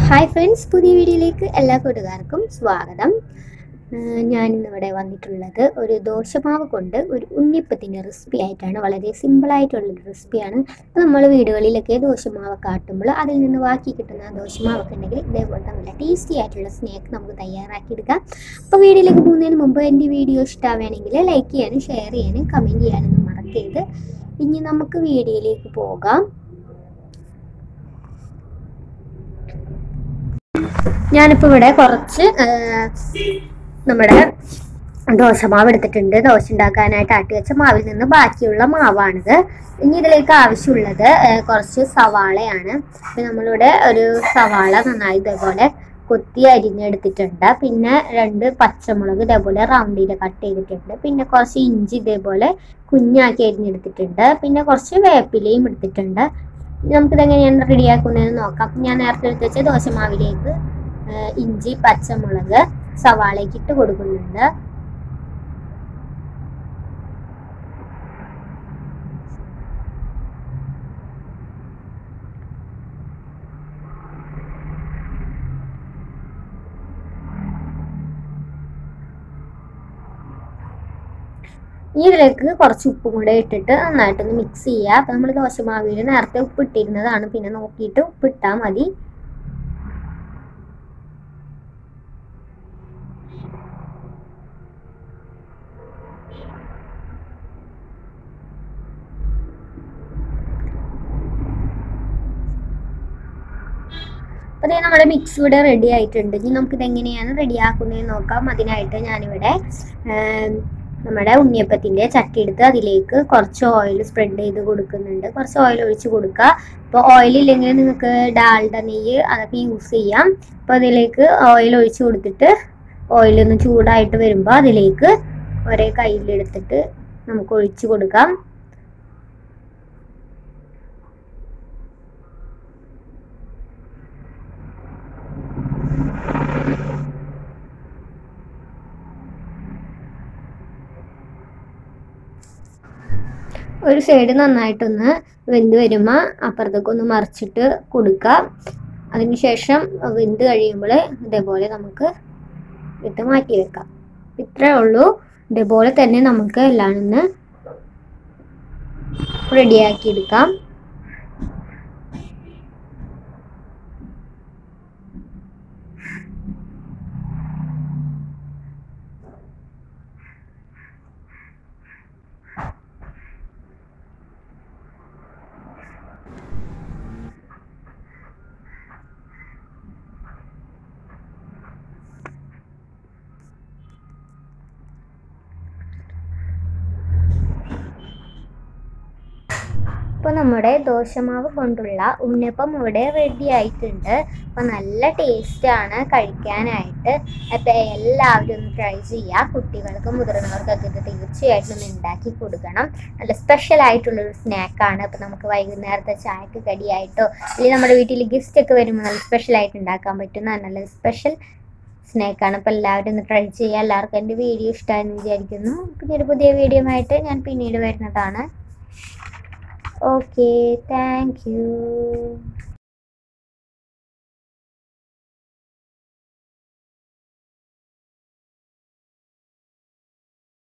Hi friends പുതിയ വീഡിയോയിലേക്ക് എല്ലാ കൂട്ടുകാർക്കും സ്വാഗതം ഏഹ് ഞാനിന്നിവിടെ വന്നിട്ടുള്ളത് ഒരു ദോശമാവ് കൊണ്ട് ഒരു ഉണ്ണിപ്പത്തിൻ്റെ റെസിപ്പി ആയിട്ടാണ് വളരെ സിമ്പിളായിട്ടുള്ളൊരു റെസിപ്പിയാണ് അപ്പോൾ നമ്മൾ വീടുകളിലൊക്കെ ദോശമാവ് കാട്ടുമ്പോൾ അതിൽ നിന്ന് ബാക്കി കിട്ടുന്ന ദോശമാവൊക്കെ ഉണ്ടെങ്കിൽ ഇതേപോലത്തെ നല്ല ടേസ്റ്റി ആയിട്ടുള്ള സ്നാക്ക് നമുക്ക് തയ്യാറാക്കിയെടുക്കാം അപ്പോൾ വീഡിയോയിലേക്ക് പോകുന്നതിന് മുമ്പ് എൻ്റെ വീഡിയോ ഇഷ്ടമാവുകയാണെങ്കിൽ ലൈക്ക് ചെയ്യാനും ഷെയർ ചെയ്യാനും കമൻറ്റ് ചെയ്യാനൊന്നും മറക്കരുത് ഇനി നമുക്ക് വീഡിയോയിലേക്ക് പോകാം ഞാനിപ്പോൾ ഇവിടെ കുറച്ച് ആ, നമ്മുടെ ദോശമാവ് എടുത്തിട്ടുണ്ട് ദോശ ഉണ്ടാക്കാനായിട്ട് ആട്ടി വെച്ച മാവിൽ നിന്ന് ബാക്കിയുള്ള മാവാണിത് ഇനി ഇതിലേക്ക് ആവശ്യമുള്ളത് ആ, കുറച്ച് സവാളയാണ് അപ്പം നമ്മളിവിടെ ഒരു സവാള നന്നായി ഇതേപോലെ കൊത്തി അരിഞ്ഞെടുത്തിട്ടുണ്ട് പിന്നെ രണ്ട് പച്ചമുളക് ഇതേപോലെ റൗണ്ടിൽ കട്ട് ചെയ്തിട്ടുണ്ട് പിന്നെ കുറച്ച് ഇഞ്ചി ഇതേപോലെ കുഞ്ഞാക്കി അരിഞ്ഞെടുത്തിട്ടുണ്ട് പിന്നെ കുറച്ച് വേപ്പിലയും എടുത്തിട്ടുണ്ട് നമുക്കിത് എങ്ങനെയാണ് റെഡിയാക്കുന്നതെന്ന് നോക്കാം ഞാൻ നേരത്തെ എടുത്ത് വെച്ച ദോശമാവിലേക്ക് ഏഹ് ഇഞ്ചി പച്ചമുളക് സവാളയ്ക്ക് ഇട്ട് കൊടുക്കുന്നുണ്ട് ഇനി ഇതിലേക്ക് കുറച്ച് ഉപ്പും കൂടെ ഇട്ടിട്ട് നന്നായിട്ടൊന്ന് മിക്സ് ചെയ്യുക അപ്പം നമ്മൾ ദോശമാവിൽ നേരത്തെ ഉപ്പ് ഇട്ടിരുന്നതാണ് പിന്നെ നോക്കിയിട്ട് ഉപ്പ് ഇട്ടാൽ മതി അപ്പോൾ ദേ നമ്മുടെ മിക്സ് ഇവിടെ റെഡി ആയിട്ടുണ്ട് ഇനി നമുക്കിത് എങ്ങനെയാണ് റെഡി ആക്കുന്നതെന്ന് നോക്കാം അതിനായിട്ട് ഞാനിവിടെ ആം, നമ്മുടെ ഉണ്ണിയപ്പത്തിൻ്റെ ചട്ടി എടുത്ത് അതിലേക്ക് കുറച്ച് ഓയിൽ സ്പ്രെഡ് ചെയ്ത് കൊടുക്കുന്നുണ്ട് കുറച്ച് ഓയിൽ ഒഴിച്ച് കൊടുക്കുക അപ്പോൾ ഓയിൽ ഇല്ലെങ്കിൽ നിങ്ങൾക്ക് ഡാൽഡ നെയ്യ് അതൊക്കെ യൂസ് ചെയ്യാം അപ്പോൾ അതിലേക്ക് ഓയിൽ ഒഴിച്ച് കൊടുത്തിട്ട് ഓയിൽ ഒന്ന് ചൂടായിട്ട് വരുമ്പോൾ അതിലേക്ക് ഒരേ കയ്യിലെടുത്തിട്ട് നമുക്ക് ഒഴിച്ച് കൊടുക്കാം ഒരു സൈഡ് നന്നായിട്ടൊന്ന് വെന്ത് വരുമ്പോൾ അപ്പുറത്തേക്ക് ഒന്ന് മറിച്ചിട്ട് കൊടുക്കുക അതിനുശേഷം വെന്ത് കഴിയുമ്പോൾ ഇതേപോലെ നമുക്ക് ഇട്ട് മാറ്റി വെക്കാം ഇത്രേ ഉള്ളൂ ഇതേപോലെ തന്നെ നമുക്ക് എല്ലാം ഒന്ന് റെഡിയാക്കി എടുക്കാം ഇപ്പോൾ നമ്മുടെ ദോശമാവ് കൊണ്ടുള്ള ഉണ്ണിയപ്പം ഇവിടെ റെഡി ആയിട്ടുണ്ട് അപ്പോൾ നല്ല ടേസ്റ്റാണ് കഴിക്കാനായിട്ട് അപ്പോൾ എല്ലാവരും ഒന്ന് ട്രൈ ചെയ്യുക കുട്ടികൾക്കും മുതിർന്നവർക്കൊക്കെ ഇത് തീർച്ചയായിട്ടും ഒന്ന് ഉണ്ടാക്കി കൊടുക്കണം നല്ല സ്പെഷ്യൽ ആയിട്ടുള്ളൊരു സ്നാക്കാണ് അപ്പോൾ നമുക്ക് വൈകുന്നേരത്തെ ചായക്ക് കടിയായിട്ടോ അല്ലെങ്കിൽ നമ്മുടെ വീട്ടിൽ ഗസ്റ്റ് ഒക്കെ വരുമ്പോൾ നല്ല സ്പെഷ്യൽ ആയിട്ട് ഉണ്ടാക്കാൻ പറ്റുന്ന നല്ല സ്പെഷ്യൽ സ്നാക്കാണ് അപ്പോൾ എല്ലാവരും ഒന്ന് ട്രൈ ചെയ്യുക എല്ലാവർക്കും എൻ്റെ വീഡിയോ ഇഷ്ടമായെന്ന് വിചാരിക്കുന്നു പിന്നെ ഒരു പുതിയ വീഡിയോ ആയിട്ട് ഞാൻ പിന്നീട് വരുന്നതാണ് Okay, thank you.